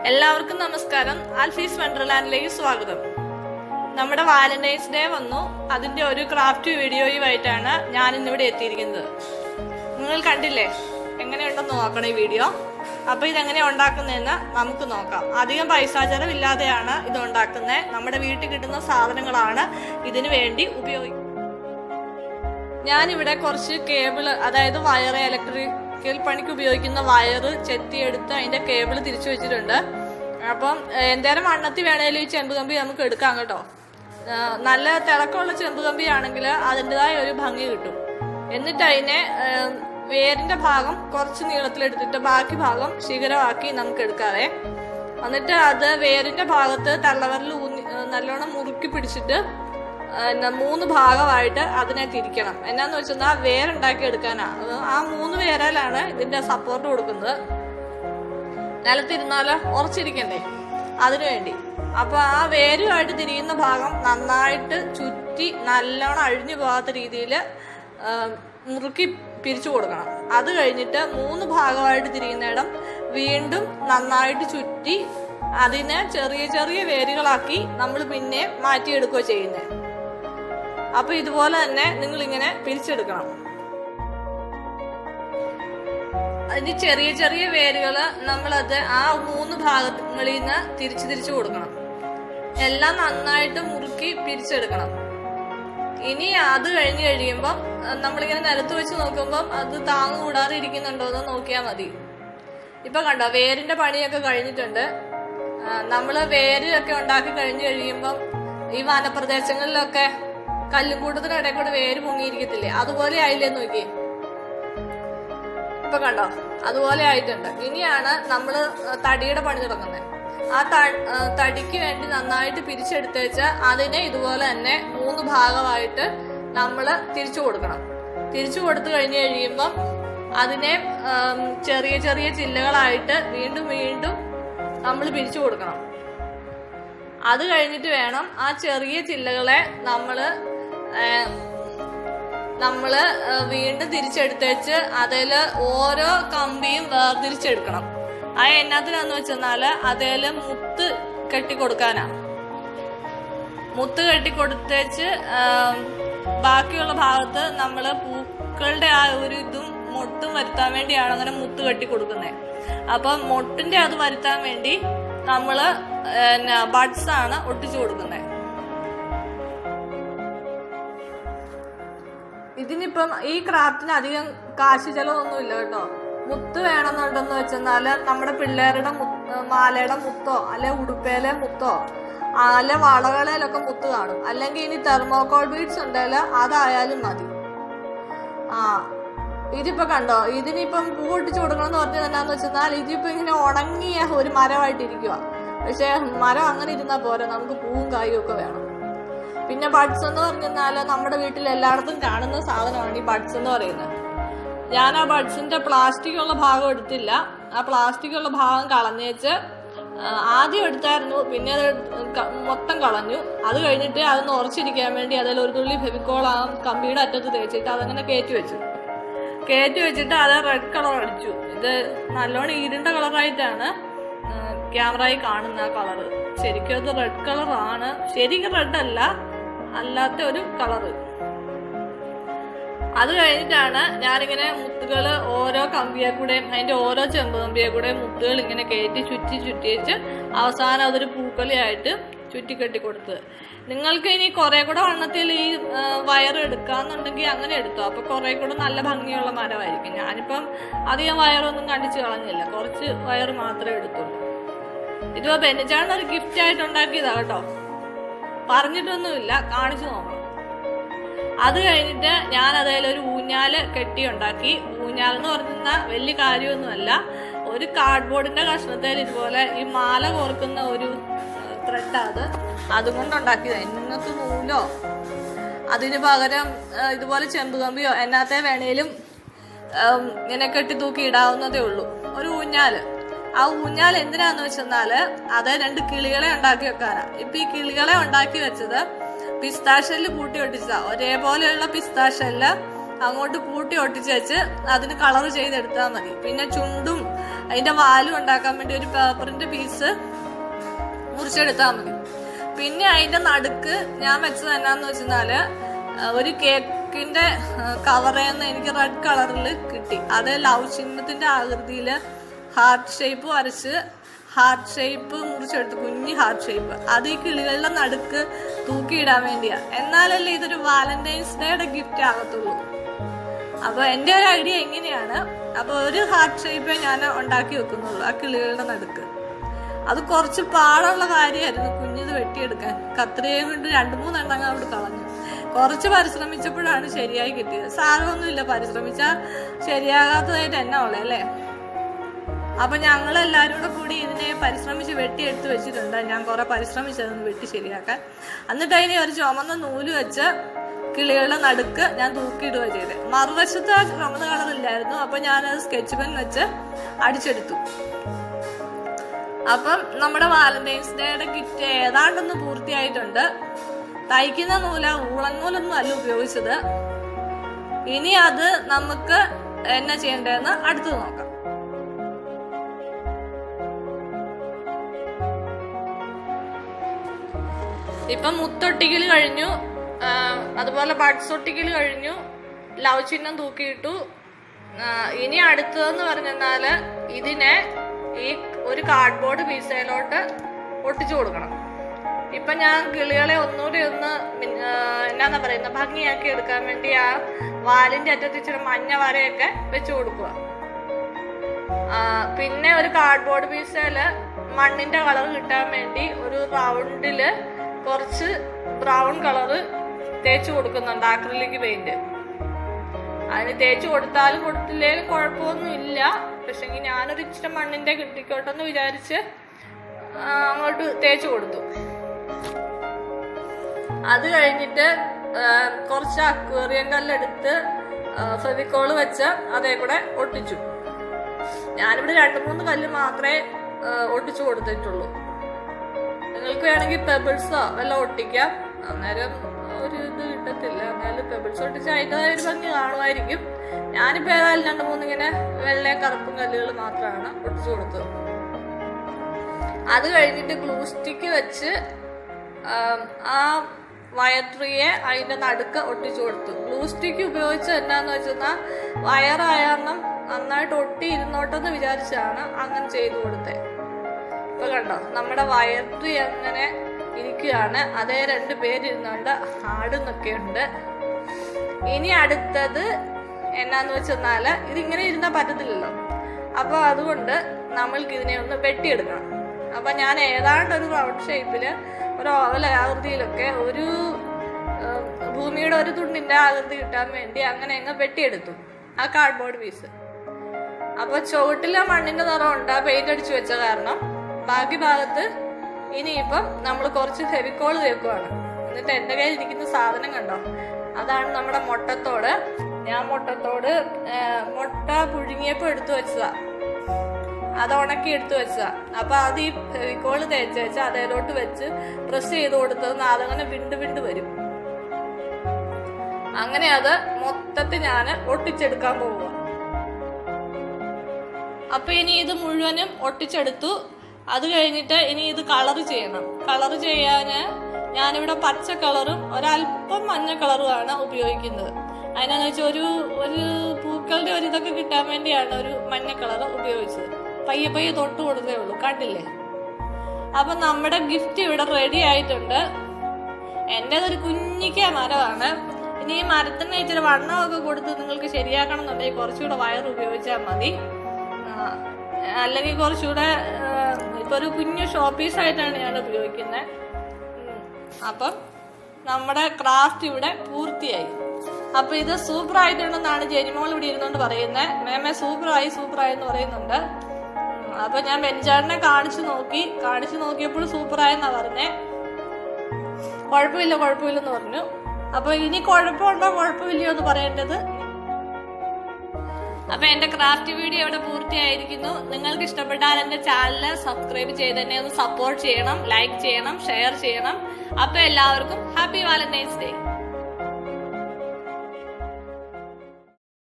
എല്ലാവർക്കും നമസ്കാരം ആൽഫീസ് വണ്ടർലാൻഡിലേക്ക് സ്വാഗതം നമ്മുടെ വാലന്റൈൻസ് ഡേ വന്നു അതിന്റെ ഒരു ക്രാഫ്റ്റ് വീഡിയോയുമായിട്ടാണ് ഞാൻ ഇന്നിവിടെ എത്തിയിരിക്കുന്നത് നിങ്ങൾ കണ്ടില്ലേ എങ്ങനെയുണ്ടെന്ന് നോക്കണം ഈ വീഡിയോ അപ്പൊ ഇതെങ്ങനെ ഉണ്ടാക്കുന്നതെന്ന് നമുക്ക് നോക്കാം അധികം പൈസ ചെലവില്ലാതെയാണ് ഇത് ഉണ്ടാക്കുന്നത് നമ്മുടെ വീട്ടിൽ കിട്ടുന്ന സാധനങ്ങളാണ് ഇതിനു വേണ്ടി ഉപയോഗിക്കുന്നത് ഞാനിവിടെ കുറച്ച് കേബിള് അതായത് വയർ ഇലക്ട്രിക്കൽ പണിക്ക് ഉപയോഗിക്കുന്ന വയറ് ചെത്തിയെടുത്ത് അതിന്റെ കേബിള് തിരിച്ചു വെച്ചിട്ടുണ്ട് അപ്പം ഏഹ്, എന്തേരം വണ്ണത്തി വേണേലും ഈ ചെമ്പ് കമ്പി നമുക്ക് എടുക്കാം കേട്ടോ ഏഹ്, നല്ല തിളക്കമുള്ള ചെമ്പ് കമ്പി ആണെങ്കിൽ അതിൻ്റെതായ ഒരു ഭംഗി കിട്ടും എന്നിട്ട് അതിനെ ഏഹ്, വേരിന്റെ ഭാഗം കുറച്ച് നീളത്തിലെടുത്തിട്ട് ബാക്കി ഭാഗം ശിഖരമാക്കി നമുക്ക് എടുക്കാവേ എന്നിട്ട് അത് വേരിന്റെ ഭാഗത്ത് തള്ളവരിൽ ഊന്നി ഏഹ്, നല്ലോണം മുറുക്കി പിടിച്ചിട്ട് പിന്നെ മൂന്ന് ഭാഗമായിട്ട് അതിനെ തിരിക്കണം എന്നാന്ന് വെച്ചാൽ വേരുണ്ടാക്കി എടുക്കാനാ അത് ആ മൂന്ന് വേരാലാണ് ഇതിന്റെ സപ്പോർട്ട് കൊടുക്കുന്നത് നിലത്തിരുന്നാല് ഉറച്ചിരിക്കണ്ടേ അതിനു വേണ്ടി അപ്പൊ ആ വേരുമായിട്ട് തിരിയുന്ന ഭാഗം നന്നായിട്ട് ചുറ്റി നല്ലോണം അഴിഞ്ഞു പോകാത്ത രീതിയിൽ മുറുക്കി പിരിച്ചു കൊടുക്കണം അത് കഴിഞ്ഞിട്ട് മൂന്ന് ഭാഗമായിട്ട് തിരിയുന്നിടം വീണ്ടും നന്നായിട്ട് ചുറ്റി അതിനെ ചെറിയ ചെറിയ വേരുകളാക്കി നമ്മൾ പിന്നെ മാറ്റിയെടുക്കുകയോ ചെയ്യുന്നത് അപ്പൊ ഇതുപോലെ തന്നെ നിങ്ങൾ ഇങ്ങനെ പിരിച്ചെടുക്കണം അതിന് ചെറിയ ചെറിയ വേരുകള് നമ്മളത് ആ മൂന്ന് ഭാഗങ്ങളിൽ നിന്ന് തിരിച്ചു തിരിച്ചു കൊടുക്കണം എല്ലാം നന്നായിട്ട് മുറുക്കി പിരിച്ചെടുക്കണം ഇനി അത് കഴിഞ്ഞ് കഴിയുമ്പം അഹ് നമ്മളിങ്ങനെ നിലത്ത് വെച്ച് നോക്കുമ്പം അത് താങ്ങ് കൂടാതെ ഇരിക്കുന്നുണ്ടോ എന്ന് നോക്കിയാൽ മതി ഇപ്പൊ കണ്ടോ വേരിന്റെ പണിയൊക്കെ കഴിഞ്ഞിട്ടുണ്ട് ആ, നമ്മള് വേര് ഒക്കെ ഉണ്ടാക്കി കഴിഞ്ഞു കഴിയുമ്പം ഈ വനപ്രദേശങ്ങളിലൊക്കെ കല്ലും കൂട്ടത്തിനിടയിൽ കൂടെ വേര് പൊങ്ങിയിരിക്കത്തില്ലേ അതുപോലെ ആയില്ലേ നോക്കി ഇപ്പൊ കണ്ടോ അതുപോലെ ആയിട്ടുണ്ട് ഇനിയാണ് നമ്മള് തടിയുടെ പണി തുടങ്ങുന്നത് ആ ത- ആ, തടിക്ക് വേണ്ടി നന്നായിട്ട് പിരിച്ചെടുത്ത് വെച്ച് അതിനെ ഇതുപോലെ തന്നെ മൂന്ന് ഭാഗമായിട്ട് നമ്മൾ തിരിച്ചു കൊടുക്കണം തിരിച്ചു കൊടുത്തു കഴിഞ്ഞ് കഴിയുമ്പം അതിനെ ആം, ചെറിയ ചെറിയ ചില്ലകളായിട്ട് വീണ്ടും വീണ്ടും നമ്മൾ പിരിച്ചു കൊടുക്കണം അത് കഴിഞ്ഞിട്ട് വേണം ആ ചെറിയ ചില്ലകളെ നമ്മള് ഏം, നമ്മള് ഏഹ്, വീണ്ടും തിരിച്ചെടുത്തേച്ച് അതില് ഓരോ കമ്പിയും വേർതിരിച്ചെടുക്കണം അത് എന്നാത്തിനാന്ന് വെച്ചെന്നാല് അതില് മുത്ത് കെട്ടി കൊടുക്കാനാ മുത്ത് കെട്ടി കൊടുത്തേച്ച് ഏം, ബാക്കിയുള്ള ഭാഗത്ത് നമ്മള് പൂക്കളുടെ ആ ഒരു ഇതും മൊട്ടും വരുത്താൻ വേണ്ടിയാണ് അങ്ങനെ മുത്ത് കെട്ടി കൊടുക്കുന്നത് അപ്പം മൊട്ടിന്റെ അത് വരുത്താൻ വേണ്ടി നമ്മള് ബഡ്സ് ആണ് ഒട്ടിച്ചു കൊടുക്കുന്നത് ഇതിനിപ്പം ഈ ക്രാഫ്റ്റിന് അധികം കാശ് ചെലവൊന്നും ഇല്ല കേട്ടോ മുത്ത് വേണമെന്നുണ്ടെന്ന് വെച്ചെന്നാല് നമ്മുടെ പിള്ളേരുടെ മു- ഏഹ് മാലയുടെ മുത്തോ അല്ലെ ഉടുപ്പയിലെ മുത്തോ അല്ലെ വളകളിലൊക്കെ മുത്ത് കാണും അല്ലെങ്കിൽ ഇനി തെർമോകോൾ ബീഡ്സ് ഉണ്ടെങ്കിൽ അതായാലും മതി ആ ഇതിപ്പോ കണ്ടോ ഇതിനിപ്പം പൂ ഒട്ടിച്ചു കൊടുക്കണം എന്ന് പറഞ്ഞത് എന്നാന്ന് വെച്ചെന്നാൽ ഇതിപ്പോ ഇങ്ങനെ ഉണങ്ങിയ ഒരു മരമായിട്ടിരിക്കുക പക്ഷെ മരം അങ്ങനെ ഇരുന്നാ പോരാ നമുക്ക് പൂവും കായും ഒക്കെ വേണം പിന്നെ ബഡ്സ് എന്ന് പറഞ്ഞാൽ നമ്മുടെ വീട്ടിൽ എല്ലായിടത്തും കാണുന്ന സാധനമാണ് ഈ ബഡ്സ് എന്ന് പറയുന്നത് ഞാൻ ആ ബഡ്സിന്റെ പ്ലാസ്റ്റിക് ഉള്ള ഭാഗം എടുത്തില്ല ആ പ്ലാസ്റ്റിക് ഉള്ള ഭാഗം കളഞ്ഞേച്ച് ആ, ആദ്യം എടുത്തായിരുന്നു പിന്നെ അത് ക- മൊത്തം കളഞ്ഞു അത് കഴിഞ്ഞിട്ട് അതൊന്ന് ഉറച്ചിരിക്കാൻ വേണ്ടി അതിൽ ഒരു തുള്ളി ഫെവിക്കോൾ ആ കമ്പിയുടെ അറ്റത്ത് തേച്ചിട്ട് അതങ്ങനെ കയറ്റി വെച്ചു കയറ്റി വെച്ചിട്ട് അത് റെഡ് കളർ അടിച്ചു ഇത് നല്ലോണം ഇരുണ്ട കളറായിട്ടാണ് ക്യാമറയിൽ കാണുന്ന ആ കളറ് ശരിക്കും അത് റെഡ് കളറാണ് ശരിക്കും റെഡ് അല്ല അല്ലാത്ത ഒരു കളറ് അത് കഴിഞ്ഞിട്ടാണ് ഞാനിങ്ങനെ മുത്തുകൾ ഓരോ കമ്പിയെ കൂടെയും അതിന്റെ ഓരോ ചെമ്പ് കമ്പിയെ കൂടെയും മുത്തുകൾ ഇങ്ങനെ കയറ്റി ചുറ്റി ചുറ്റി വെച്ച് അവസാനം അതൊരു പൂക്കളിയായിട്ട് ചുറ്റിക്കെട്ടി കൊടുത്തത് നിങ്ങൾക്ക് ഇനി കുറെ കൂടെ വണ്ണത്തിൽ ഈ ആ, വയർ എടുക്കാന്നുണ്ടെങ്കിൽ അങ്ങനെ എടുത്തോ അപ്പൊ കുറെ കൂടെ നല്ല ഭംഗിയുള്ള മരമായിരിക്കും ഞാനിപ്പം അധികം വയറൊന്നും കണ്ടിച്ച് കളഞ്ഞില്ല കുറച്ച് വയർ മാത്രമേ എടുത്തുള്ളൂ ഇതിപ്പോ ബെന്നിച്ചാണ് ഒരു ഗിഫ്റ്റ് ആയിട്ട് ഉണ്ടാക്കിയതാ കേട്ടോ പറഞ്ഞിട്ടൊന്നുമില്ല കാണിച്ചു നോക്കണം അത് കഴിഞ്ഞിട്ട് ഞാൻ അതിൽ ഒരു ഊഞ്ഞാല് കെട്ടി ഉണ്ടാക്കി ഊഞ്ഞാൽ എന്ന് പറഞ്ഞ വലിയ കാര്യമൊന്നുമല്ല ഒരു കാർഡ്ബോർഡിന്റെ കഷ്ണത്തിൽ ഇതുപോലെ ഈ മാല കോർക്കുന്ന ഒരു ത്രെഡ് അത് അതുകൊണ്ട് ഉണ്ടാക്കിയതാണ് നിങ്ങൾക്ക് നൂലോ അതിന് പകരം ആ, ഇതുപോലെ ചെമ്പ് കമ്പിയോ എന്നാത്തെ വേണേലും ഉം, ഇങ്ങനെ കെട്ടി തൂക്കി ഇടാവുന്നതേ ഉള്ളൂ ഒരു ഊഞ്ഞാല് ആ ഊഞ്ഞാൽ എന്തിനാന്ന് വെച്ചെന്നാല് അത് രണ്ട് കിളികളെ ഉണ്ടാക്കി വെക്കാനാ ഇപ്പൊ ഈ കിളികളെ ഉണ്ടാക്കി വെച്ചത് പിസ്താഷെല്ല് കൂട്ടി ഒട്ടിച്ചതാ ഒരേപോലെയുള്ള പിസ്താഷെല്ല് അങ്ങോട്ട് കൂട്ടി ഒട്ടിച്ച് വെച്ച് അതിന് കളർ ചെയ്തെടുത്താൽ മതി പിന്നെ ചുണ്ടും അതിന്റെ വാലും ഉണ്ടാക്കാൻ വേണ്ടി ഒരു പേപ്പറിന്റെ പീസ് മുറിച്ചെടുത്താൽ മതി പിന്നെ അതിന്റെ നടുക്ക് ഞാൻ വെച്ചത് എന്നാന്ന് വെച്ചാല് ഒരു കേക്കിന്റെ കവറേന്ന് എനിക്ക് റെഡ് കളറിൽ കിട്ടി അത് ലവ് ചിഹ്നത്തിന്റെ ആകൃതിയിൽ ഹാർട്ട് ഷേപ്പ് വരച്ച് ഹാർട്ട് ഷേപ്പ് മുറിച്ചെടുത്ത് കുഞ്ഞ് ഹാർട്ട് ഷേപ്പ് അത് ഈ കിളികളുടെ നടുക്ക് തൂക്കിയിടാൻ വേണ്ടിയാ എന്നാലല്ലേ ഇതൊരു വാലന്റൈൻസ് ഡേയുടെ ഗിഫ്റ്റ് ആകത്തുള്ളൂ അപ്പൊ എന്റെ ഒരു ഐഡിയ എങ്ങനെയാണ് അപ്പൊ ഒരു ഹാർട്ട് ഷേപ്പേ ഞാൻ ഉണ്ടാക്കി വെക്കുന്നുള്ളൂ ആ കിളികളുടെ നടുക്ക് അത് കുറച്ച് പാടുള്ള കാര്യമായിരുന്നു കുഞ്ഞിത് വെട്ടിയെടുക്കാൻ കത്രികയും കൊണ്ട് രണ്ടു മൂന്നെണ്ണം അവിടെ കളഞ്ഞു കുറച്ച് പരിശ്രമിച്ചപ്പോഴാണ് ശരിയായി കിട്ടിയത് സാരമൊന്നുമില്ല പരിശ്രമിച്ചാൽ ശരിയാകാത്തതായിട്ട് എന്നാ ഉള്ളത് അല്ലേ അപ്പൊ ഞങ്ങൾ എല്ലാവരും കൂടെ കൂടി ഇതിനെ പരിശ്രമിച്ച് വെട്ടിയെടുത്ത് വെച്ചിട്ടുണ്ട് ഞാൻ കുറെ പരിശ്രമിച്ചതൊന്ന് വെട്ടി ശരിയാക്കാൻ എന്നിട്ട് അതിനെ ഒരു ചുമന്ന നൂല് വെച്ച് കിളികളുടെ നടുക്ക് ഞാൻ തൂക്കിയിടുക ചെയ്തത് മറുവശത്ത് ആ ചുമന്ന കളറില്ലായിരുന്നു അപ്പൊ ഞാനത് സ്കെച്ച് പെൻ വെച്ച് അടിച്ചെടുത്തു അപ്പം നമ്മുടെ വാലന്റൈൻസ് ഡേയുടെ കിറ്റ് ഏതാണ്ടൊന്ന് പൂർത്തിയായിട്ടുണ്ട് തയ്ക്കുന്ന നൂല ഊളൻ നൂലൊന്നും അല്ല ഉപയോഗിച്ചത് ഇനി അത് നമുക്ക് എന്നാ ചെയ്യേണ്ടതെന്ന് അടുത്ത് നോക്കാം ഇപ്പം മുത്തൊട്ടിക്കൽ കഴിഞ്ഞു ആ, അതുപോലെ ബഡ്സ് ഒട്ടിക്കൽ കഴിഞ്ഞു ലവ് ചിഹ്നം തൂക്കിയിട്ടു ആ, ഇനി അടുത്തതെന്ന് പറഞ്ഞാല് ഇതിനെ ഈ ഒരു കാർഡ്ബോർഡ് പീസയിലോട്ട് ഒട്ടിച്ചു കൊടുക്കണം ഇപ്പൊ ഞാൻ കിളികളെ ഒന്നുകൂടി ഒന്ന് മിൻ- ആ, എന്നാന്നാ പറയുന്ന ഭംഗിയാക്കി എടുക്കാൻ വേണ്ടി ആ വാലിന്റെ അറ്റത്ത് ഇച്ചിരി മഞ്ഞ വരയൊക്കെ വെച്ചു കൊടുക്കുക ആ, പിന്നെ ഒരു കാർഡ്ബോർഡ് പീസയില് മണ്ണിന്റെ കളർ കിട്ടാൻ വേണ്ടി ഒരു റൗണ്ടില് കുറച്ച് ബ്രൗൺ കളറ് തേച്ച് കൊടുക്കുന്നുണ്ട് ആക്രിലിക് പെയിന്റ് അതിന് തേച്ച് കൊടുത്താലും കൊടുത്തില്ലേലും കുഴപ്പമൊന്നും ഇല്ല പക്ഷെങ്കിൽ ഞാനൊരു ഇച്ചിരി മണ്ണിന്റെ കിട്ടിക്കോട്ടെന്ന് വിചാരിച്ച് ആ, അങ്ങോട്ട് തേച്ച് കൊടുത്തു അത് കഴിഞ്ഞിട്ട് ആ, കുറച്ച് അക്വേറിയം കല്ലെടുത്ത് ഫെവിക്കോള് വെച്ച് അതേ കൂടെ ഒട്ടിച്ചു ഞാനിവിടെ രണ്ട് മൂന്ന് കല്ല് മാത്രമേ ആ, ഒട്ടിച്ചു കൊടുത്തിട്ടുള്ളൂ നിങ്ങൾക്ക് വേണമെങ്കിൽ പെബിൾസോ വല്ല ഒട്ടിക്കാം അന്നേരം ഒരു ഇത് കിട്ടത്തില്ല എന്നാലും പെബിൾസ് ഒട്ടിച്ച് അതിൻ്റെതായ ഒരു ഭംഗി കാണുമായിരിക്കും ഞാനിപ്പോൾ ഏതായാലും രണ്ട് മൂന്ന് ഇങ്ങനെ വെള്ളയും കറുപ്പും കല്ലുകൾ മാത്രമാണ് ഒട്ടിച്ചു കൊടുത്തത് അത് കഴിഞ്ഞിട്ട് ഗ്ലൂ സ്റ്റിക്ക് വെച്ച് ആം, ആ വയർ ട്രീയെ അതിന്റെ നടുക്ക് ഒട്ടിച്ചു കൊടുത്തു ഗ്ലൂ സ്റ്റിക്ക് ഉപയോഗിച്ച് എന്നാന്ന് വെച്ചാൽ വയറായ കാരണം നന്നായിട്ട് ഒട്ടി ഇരുന്നോട്ടെന്ന് വിചാരിച്ചാണ് അങ്ങനെ ചെയ്തു കൊടുത്തത് ഇപ്പൊ കണ്ടോ നമ്മുടെ വയർ ട്രീ അങ്ങനെ ഇരിക്കുകയാണ് അതേ രണ്ട് പേരിരുന്നുണ്ട് ആടുന്നൊക്കെ ഉണ്ട് ഇനി അടുത്തത് എന്നാന്ന് വെച്ചെന്നാല് ഇതിങ്ങനെ ഇരുന്നാൽ പറ്റത്തില്ലല്ലോ അപ്പൊ അതുകൊണ്ട് നമ്മൾക്ക് ഇതിനെ ഒന്ന് വെട്ടിയെടുക്കണം അപ്പൊ ഞാൻ ഏതാണ്ട് ഒരു റൗണ്ട് ഷേപ്പില് ഒരു ഓവൽ ആകൃതിയിലൊക്കെ ഒരു ഏഹ്, ഭൂമിയുടെ ഒരു തുണ്ടിന്റെ ആകൃതി കിട്ടാൻ വേണ്ടി അങ്ങനെ അങ്ങ് വെട്ടിയെടുത്തു ആ കാർഡ്ബോർഡ് പീസ് അപ്പൊ ചുവട്ടിലെ മണ്ണിന്റെ നിറമുണ്ട് ആ പെയിന്റ് അടിച്ചു വെച്ച കാരണം ബാക്കി ഭാഗത്ത് ഇനിയിപ്പം നമ്മൾ കുറച്ച് ഫെവിക്കോൾ തേക്കുവാണ് എന്നിട്ട് എന്റെ കയ്യിൽ ഇരിക്കുന്ന സാധനം കണ്ടോ അതാണ് നമ്മുടെ മുട്ടത്തോട് ഞാൻ മുട്ടത്തോട് ആ, മുട്ട പുഴുങ്ങിയപ്പോ എടുത്തു വെച്ചതാ അത് ഉണക്കി എടുത്തു വെച്ചതാ അപ്പൊ അത് ഈ ഫെവിക്കോള് തേച്ച് വെച്ച് അതേലോട്ട് വെച്ച് പ്രസ് ചെയ്ത് കൊടുത്തത് അതങ്ങനെ വിണ്ട് വിണ്ട് വരും അങ്ങനെ അത് മൊത്തത്തിൽ ഞാൻ ഒട്ടിച്ചെടുക്കാൻ പോവുക അപ്പൊ ഇനി ഇത് മുഴുവനും ഒട്ടിച്ചെടുത്തു അത് കഴിഞ്ഞിട്ട് ഇനി ഇത് കളർ ചെയ്യണം കളർ ചെയ്യാന് ഞാനിവിടെ പച്ച കളറും ഒരല്പം മഞ്ഞ കളറുമാണ് ഉപയോഗിക്കുന്നത് അതിനാന്ന് വെച്ചാൽ ഒരു ഒരു പൂക്കളുടെ ഒരു ഇതൊക്കെ കിട്ടാൻ വേണ്ടിയാണ് ഒരു മഞ്ഞ കളർ ഉപയോഗിച്ചത് പയ്യെ പയ്യെ തൊട്ട് കൊടുത്തേ ഉള്ളൂ കണ്ടില്ലേ അപ്പൊ നമ്മുടെ ഗിഫ്റ്റ് ഇവിടെ റെഡി ആയിട്ടുണ്ട് എന്റേതൊരു കുഞ്ഞിക്ക മരമാണ് ഇനി ഈ മരത്തിന് ഇച്ചിരി വണ്ണമൊക്കെ കൊടുത്ത് നിങ്ങൾക്ക് ശരിയാക്കണം എന്നുണ്ടെങ്കിൽ കുറച്ചുകൂടെ വയർ ഉപയോഗിച്ചാൽ മതി ആ, അല്ലെങ്കിൽ കുറച്ചുകൂടെ ആ, ഇപ്പൊ ഒരു കുഞ്ഞു ഷോ പീസ് ആയിട്ടാണ് ഞാൻ ഉപയോഗിക്കുന്നത് അപ്പം നമ്മുടെ ക്രാഫ്റ്റ് ഇവിടെ പൂർത്തിയായി അപ്പൊ ഇത് സൂപ്പർ ആയിട്ടുണ്ടെന്നാണ് ജെനിമോൾ ഇവിടെ ഇരുന്നോണ്ട് പറയുന്നത് മേമെ സൂപ്പറായി സൂപ്പറായി എന്ന് പറയുന്നുണ്ട് ഉം, അപ്പൊ ഞാൻ ബെഞ്ചാടിനെ കാണിച്ചു നോക്കി കാണിച്ചു നോക്കിയപ്പോൾ സൂപ്പറായെന്നാ പറഞ്ഞേ കുഴപ്പമില്ല കുഴപ്പമില്ലെന്ന് പറഞ്ഞു അപ്പൊ ഇനി കുഴപ്പമുണ്ടോ കുഴപ്പമില്ലയോ എന്ന് പറയേണ്ടത് അപ്പൊ എന്റെ ക്രാഫ്റ്റ് വീഡിയോ ഇവിടെ പൂർത്തിയായിരിക്കുന്നു നിങ്ങൾക്ക് ഇഷ്ടപ്പെട്ടാൽ എന്റെ ചാനൽ സബ്സ്ക്രൈബ് ചെയ്ത് തന്നെ ഒന്ന് സപ്പോർട്ട് ചെയ്യണം ലൈക്ക് ചെയ്യണം ഷെയർ ചെയ്യണം അപ്പൊ എല്ലാവർക്കും ഹാപ്പി വാലന്റൈൻസ് ഡേ